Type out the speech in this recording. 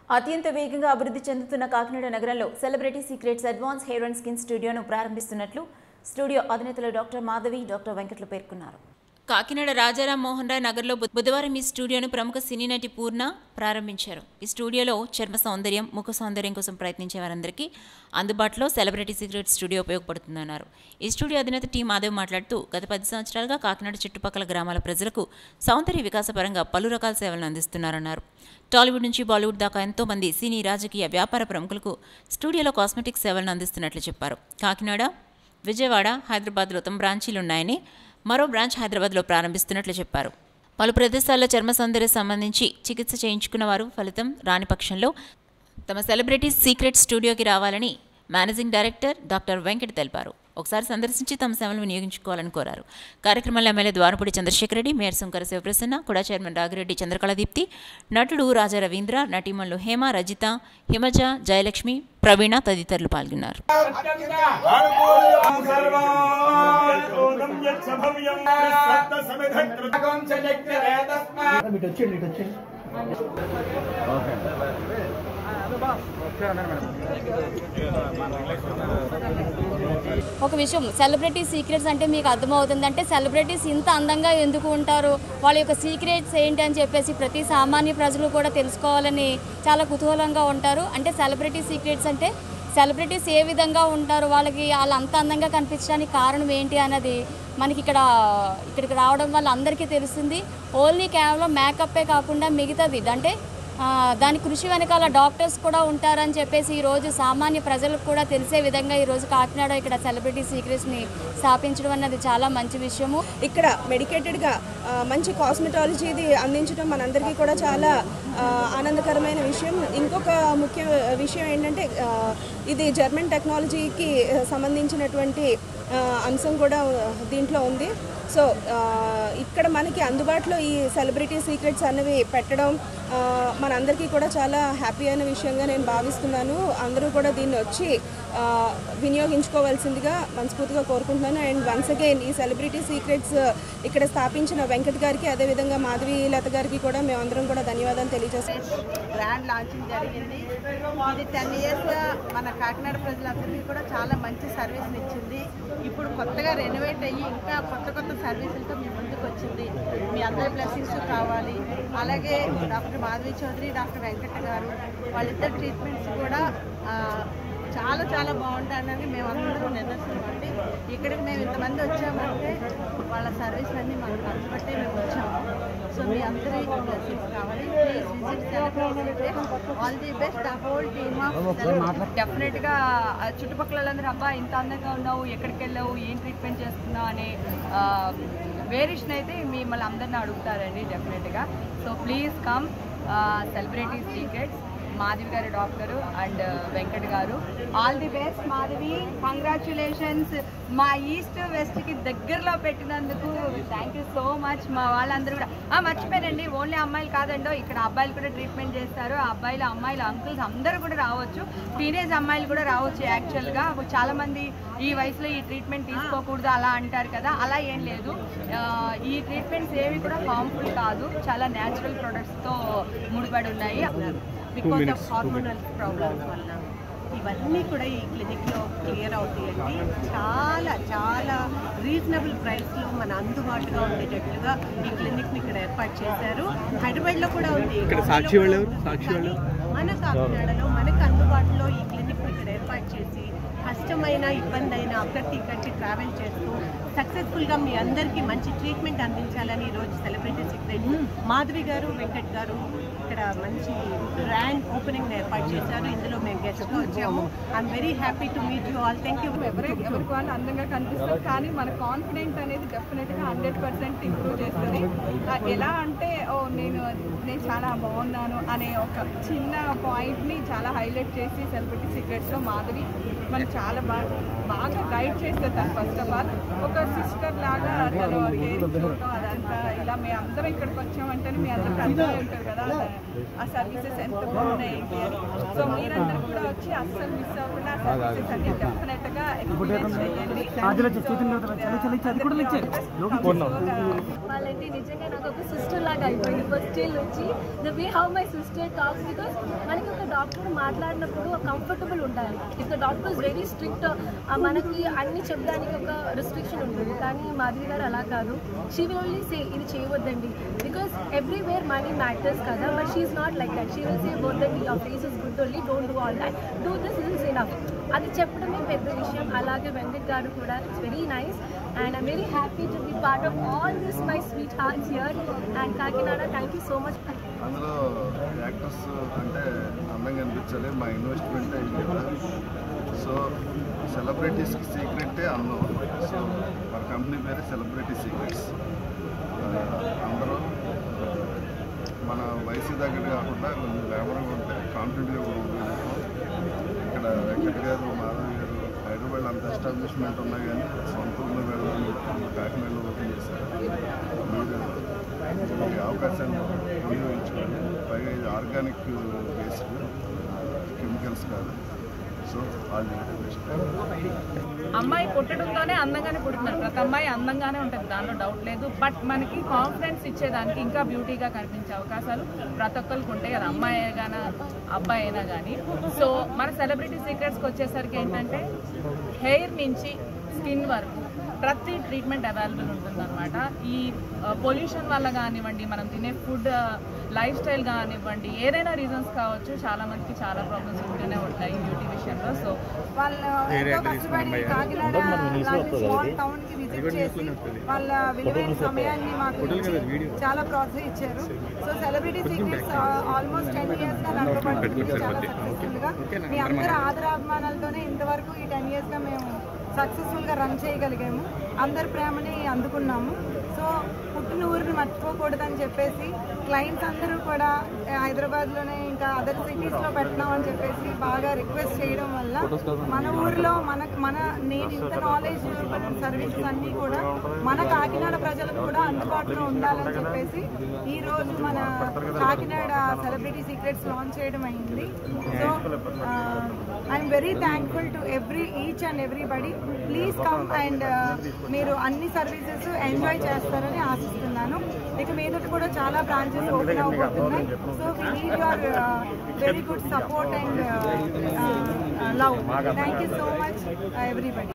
అత్యంత వేగంగా అభివృద్ధి చెందుతున్న కాకినాడ నగరంలో celebrity secrets advance hair and skin స్టూడియోను ప్రారంభిస్తున్నట్లు స్టూడియో అధినేతలు డాక్టర్ మాధవి డాక్టర్ వెంకట్లు పేర్కొన్నారు కాకినాడ రాజారాం మోహన్ రాయ్ నగర్లో బుధ- బుధవారం ఈ స్టూడియోను ప్రముఖ సినీ నటి పూర్ణ ప్రారంభించారు ఈ స్టూడియోలో చర్మ సౌందర్యం ముఖ సౌందర్యం కోసం ప్రయత్నించే వారందరికీ అందుబాటులో సెలబ్రిటీ సీక్రెట్ స్టూడియో ఉపయోగపడుతుందన్నారు ఈ స్టూడియో అధినేత టీ మాధవ్ మాట్లాడుతూ గత పది సంవత్సరాలుగా కాకినాడ చుట్టుపక్కల గ్రామాల ప్రజలకు సౌందర్య వికాసపరంగా పలు రకాల సేవలను అందిస్తున్నారన్నారు టాలీవుడ్ నుంచి బాలీవుడ్ దాకా ఎంతో మంది సినీ రాజకీయ వ్యాపార ప్రముఖులకు స్టూడియోలో కాస్మెటిక్ సేవలను అందిస్తున్నట్లు చెప్పారు కాకినాడ విజయవాడ హైదరాబాద్లో తమ బ్రాంచీలున్నాయని మరో బ్రాంచ్ హైదరాబాద్లో ప్రారంభిస్తున్నట్లు చెప్పారు పలు ప్రదేశాల్లో చర్మ సౌందర్య సంబంధించి చికిత్స చేయించుకున్న వారు ఫలితం రాని పక్షంలో తమ సెలబ్రిటీ సీక్రెట్ స్టూడియోకి రావాలని మేనేజింగ్ డైరెక్టర్ డాక్టర్ వెంకట్ తెలిపారు ఒకసారి సందర్శించి తమ సేవలు వినియోగించుకోవాలని కోరారు కార్యక్రమంలో MLA Dwarapudi Chandrasekhar Reddy mayor Sankara Sivaprasanna KUDA chairman Ragi Reddy Chandrakala Deepti నటుడు రాజా రవీంద్ర నటీమణులు హేమ రజిత హిమజ జయలక్ష్మి ప్రవీణ తదితరులు పాల్గొన్నారు ఇటు వచ్చేయండి ఇటు వచ్చేయండి ఒక విషయం సెలబ్రిటీ సీక్రెట్స్ అంటే మీకు అర్థమవుతుంది అంటే సెలబ్రిటీస్ ఇంత అందంగా ఎందుకు ఉంటారు వాళ్ళ యొక్క సీక్రెట్స్ ఏంటి అని చెప్పేసి ప్రతి సామాన్య ప్రజలు కూడా తెలుసుకోవాలని చాలా కుతూహలంగా ఉంటారు అంటే సెలబ్రిటీ సీక్రెట్స్ అంటే సెలబ్రిటీస్ ఏ విధంగా ఉంటారు వాళ్ళకి వాళ్ళు అంత అందంగా కనిపించడానికి కారణం ఏంటి అన్నది మనకి ఇక్కడ ఇక్కడికి రావడం వల్ల అందరికీ తెలుస్తుంది ఓన్లీ కేవలం మేకప్పే కాకుండా మిగతాది అంటే ఆ, దాని కృషి వెనకాల డాక్టర్స్ కూడా ఉంటారని చెప్పేసి ఈరోజు సామాన్య ప్రజలకు కూడా తెలిసే విధంగా ఈరోజు కాకినాడ ఇక్కడ సెలబ్రిటీ సీక్రెట్స్ని స్థాపించడం అన్నది చాలా మంచి విషయము ఇక్కడ మెడికేటెడ్గా ఆ, మంచి కాస్మెటాలజీది అందించడం మనందరికీ కూడా చాలా ఆ, ఆనందకరమైన విషయం ఇంకొక ముఖ్య విషయం ఏంటంటే ఆ, ఇది జర్మన్ టెక్నాలజీకి ఆ, సంబంధించినటువంటి ఆ, అంశం కూడా దీంట్లో ఉంది సో ఆ, ఇక్కడ మనకి అందుబాటులో ఈ సెలబ్రిటీ సీక్రెట్స్ అనేవి పెట్టడం ఆ, మనందరికీ కూడా చాలా హ్యాపీ అయిన విషయంగా నేను భావిస్తున్నాను అందరూ కూడా దీన్ని వచ్చి ఆ, వినియోగించుకోవాల్సిందిగా మనస్ఫూర్తిగా కోరుకుంటున్నాను అండ్ వన్స్ అగైన్ ఈ సెలబ్రిటీ సీక్రెట్స్ ఇక్కడ స్థాపించిన వెంకట్ గారికి అదేవిధంగా మాధవి లత గారికి కూడా మేమందరం కూడా ధన్యవాదాలు తెలియజేస్తాం బ్రాండ్ లాంచింగ్ జరిగింది ఇది టెన్ ఇయర్స్ మన కాకినాడ ప్రజలందరికీ కూడా చాలా మంచి సర్వీస్ని ఇచ్చింది ఇప్పుడు కొత్తగా రెనోవేట్ అయ్యి ఇంకా కొత్త కొత్త సర్వీసులతో మీ ముందుకు వచ్చింది మీ అందరి బ్లెస్సింగ్స్ కావాలి అలాగే డాక్టర్ మాధవి చౌదరి డాక్టర్ వెంకట గారు వాళ్ళిద్దరు ట్రీట్మెంట్స్ కూడా ఆ, చాలా చాలా బాగుంటాయని మేము అందరం నిదర్శనం అండి ఇక్కడికి మేము ఇంతమంది వచ్చామంటే వాళ్ళ సర్వీస్ అన్ని మనకు అందుబట్టే మేము వచ్చాము సో మీ అందరూ బ్లెస్సింగ్స్ కావాలి please visit all the best the whole team of definite గా ఆ చుట్టుపక్కల వాళ్ళందరూ అబ్బా ఇంత అందంగా ఉన్నావు ఎక్కడికి వెళ్ళావు ఏం ట్రీట్మెంట్ చేస్తున్నావు అనే వేరియేషన్ అయితే మిమ్మల్ని అందరిని అడుగుతారండి డెఫినెట్ గా so please come celebrity secrets Madhavi garu doctor and Venkat garu all the best Madhavi congratulations మా ఈస్ట్ వెస్ట్కి దగ్గరలో పెట్టినందుకు థ్యాంక్ యూ సో మచ్ మా వాళ్ళందరూ కూడా ఆ, మర్చిపోయానండి ఓన్లీ అమ్మాయిలు కాదండో ఇక్కడ అబ్బాయిలు కూడా ట్రీట్మెంట్ చేస్తారు ఆ అబ్బాయిలు అమ్మాయిలు అంకుల్స్ అందరూ కూడా రావచ్చు టీనేజ్ అమ్మాయిలు కూడా రావచ్చు యాక్చువల్గా చాలా మంది ఈ వయసులో ఈ ట్రీట్మెంట్ తీసుకోకూడదు అలా అంటారు కదా అలా ఏం లేదు ఆ, ఈ ట్రీట్మెంట్స్ ఏవి కూడా హార్మ్ఫుల్ కాదు చాలా న్యాచురల్ ప్రొడక్ట్స్తో ముడిపడి ఉన్నాయి బికాస్ ఆఫ్ హార్మోనల్ ప్రాబ్లమ్స్ వల్ల ఇవన్నీ కూడా ఈ క్లినిక్లో క్లియర్ అవుతాయండి చాలా చాలా రీజనబుల్ ప్రైస్లో మన అందుబాటులో ఉండేటట్లుగా ఈ క్లినిక్ని ఇక్కడ ఏర్పాటు చేశారు హైదరాబాద్లో కూడా ఉంది ఇక్కడ సాక్షి వాళ్ళు ఎవరు? సాక్షి వాళ్ళు? మన కాకినాడలో మనకు అందుబాటులో ఈ క్లినిక్ ఇక్కడ ఏర్పాటు చేసి కష్టమైన ఇబ్బంది అయినా అక్కడికి ఇక్కడికి ట్రావెల్ చేస్తూ సక్సెస్ఫుల్గా మీ అందరికీ మంచి ట్రీట్మెంట్ అందించాలని ఈరోజు సెలబ్రిటీ సీక్రెట్ మాధవి గారు వెంకట్ గారు ఇక్కడ మంచి గ్రాండ్ ఓపెనింగ్ ఏర్పాటు చేశారు ఇందులో మేము గెస్ట్గా వచ్చాము I'm very happy to meet you all thank you ఎవరి ఎవరికి వాళ్ళు అందంగా కనిపిస్తారు కానీ మన కాన్ఫిడెంట్ అనేది డెఫినెట్గా హండ్రెడ్ పర్సెంట్ ఇంప్రూవ్ చేస్తుంది ఆ, ఎలా అంటే ఓ నేను నేను చాలా బాగున్నాను అనే ఒక చిన్న పాయింట్ని చాలా హైలైట్ చేసి సెలబ్రిటీ సీక్రెట్స్లో మాధవి మనకు చాలా బాగా బాగా గైడ్ చేస్తుంది తను ఫస్ట్ ఆఫ్ ఆల్ ఒక సిస్టర్ లాగా తను హెయిర్ చూడటం అదంతా ఇలా మేము అందరం ఇక్కడికి వచ్చామంటే మీ అందరికి అర్థమై ఉంటుంది కదా ఆ సర్వీసెస్ ఎంత బాగున్నాయి ఏంటి అని సో మీరందరూ కూడా వచ్చి అస్సలు మిస్ అవ్వకుండా ఆ సర్వీసెస్ అన్ని డెఫినెట్ గా ఎక్స్పీరియన్స్ చేయండి వాళ్ళంటే నిజంగా నాకు ఒక సిస్టర్ లాగా అయిపోయింది ఫస్ట్ ఇయర్ వచ్చి the way how my sister talks because మనకి ఒక డాక్టర్ మాట్లాడినప్పుడు కంఫర్టబుల్ ఉండాలి if the doctor is very strict మనకి అన్ని చెప్పడానికి ఒక రిస్ట్రిక్షన్ ఉంటుంది కానీ మాధవి గారు అలా కాదు షీ విల్ ఓన్లీ సే ఇది చేయవద్దండి బికాస్ ఎవ్రీవేర్ మనీ మ్యాటర్స్ కదా but she's not like that she will say వద్దండి your face is good only don't do all that do this is enough అది చెప్పడమే పెద్ద విషయం అలాగే వెంకట్ గారు కూడా it's very nice and I'm very happy to be part of all this my sweethearts here and Kakinada thank you so much అందులో actors అంటే అందంగా అనిపించాలి మా ఇన్వెస్ట్మెంట్ అయింది కదా సో సెలబ్రిటీస్కి సీక్రెటే అందం సో మన కంపెనీ పేరు సెలబ్రిటీ సీక్రెట్స్ అందరూ ఆ, మన వయసు దగ్గర కాకుండా కొంచెం గ్లామర్గా ఉంటే కాన్ఫిడెంట్గా కూడా ఉంటుంది ఇక్కడ వెంకట గారు మాధవ్ గారు హైదరాబాద్ అంత ఎస్టాబ్లిష్మెంట్ ఉన్నాయి కానీ సొంత ఊళ్ళో వెళ్ళాలని చెప్పి కాకినాడలో ఓపెన్ చేశారు మీరు ఈ అవకాశాన్ని వినియోగించుకోండి పైగా ఇది ఆర్గానిక్ బేస్డ్ కెమికల్స్ కాదు సో ఆల్ బెస్ట్ అమ్మాయి పుట్టడంతోనే అందంగానే పుడుతున్నారు ప్రతి అమ్మాయి అందంగానే ఉంటుంది దానిలో డౌట్ లేదు బట్ మనకి కాన్ఫిడెన్స్ ఇచ్చేదానికి ఇంకా బ్యూటీగా కనిపించే అవకాశాలు ప్రతి ఒక్కరికి ఉంటాయి కదా అమ్మాయి అయినా అబ్బాయి అయినా కానీ సో మన సెలబ్రిటీ సీక్రెట్స్కి వచ్చేసరికి ఏంటంటే హెయిర్ నుంచి స్కిన్ వరకు ప్రతి ట్రీట్మెంట్ అవైలబుల్ ఉంటుందన్నమాట ఈ పొల్యూషన్ వల్ల కానివ్వండి మనం తినే ఫుడ్ లైఫ్ స్టైల్ కానివ్వండి ఏదైనా రీజన్స్ కావచ్చు చాలా మందికి చాలా ప్రాబ్లమ్స్ ఉంటూనే ఉంటాయి బ్యూటీ విషయంలో సో వాళ్ళు ఎంతో కష్టపడి కాకినాడ లాంటి స్మాల్ టౌన్ కి విజిట్ చేసి వాళ్ళ విలువైన సమయాన్ని మాకు ఇచ్చి చాలా ప్రోత్సహించారు so celebrity secrets almost ten years గా నడపబడుతుంది చాలా సక్సెస్ఫుల్ గా మీ అందరి ఆదరాభిమానాలతోనే ఇంతవరకు ఈ టెన్ ఇయర్స్ గా మేము సక్సెస్ఫుల్ గా రన్ చేయగలిగాము అందరి ప్రేమని అందుకున్నాము సో పుట్టిన ఊరిని మర్చిపోకూడదని చెప్పేసి క్లయింట్స్ అందరూ కూడా హైదరాబాద్లోనే ఇంకా అదర్ సిటీస్లో పెట్టినామని చెప్పేసి బాగా రిక్వెస్ట్ చేయడం వల్ల మన ఊరిలో మన మన నేను ఇంత నాలెడ్జ్ సర్వీసెస్ అన్నీ కూడా మన కాకినాడ ప్రజలకు కూడా అందుబాటులో ఉండాలని చెప్పేసి ఈ రోజు మన కాకినాడ సెలబ్రిటీ సీక్రెట్స్ లాంచ్ చేయడం అయింది so I'm very thankful to every each and everybody please come and మీరు అన్ని సర్వీసెస్ ఎంజాయ్ చేస్తారని ఆశిస్తున్నాను ఇక మీదట కూడా చాలా బ్రాంచెస్ ఓపెన్ అవబోతున్నాయి so we need your very good support and love thank you so much everybody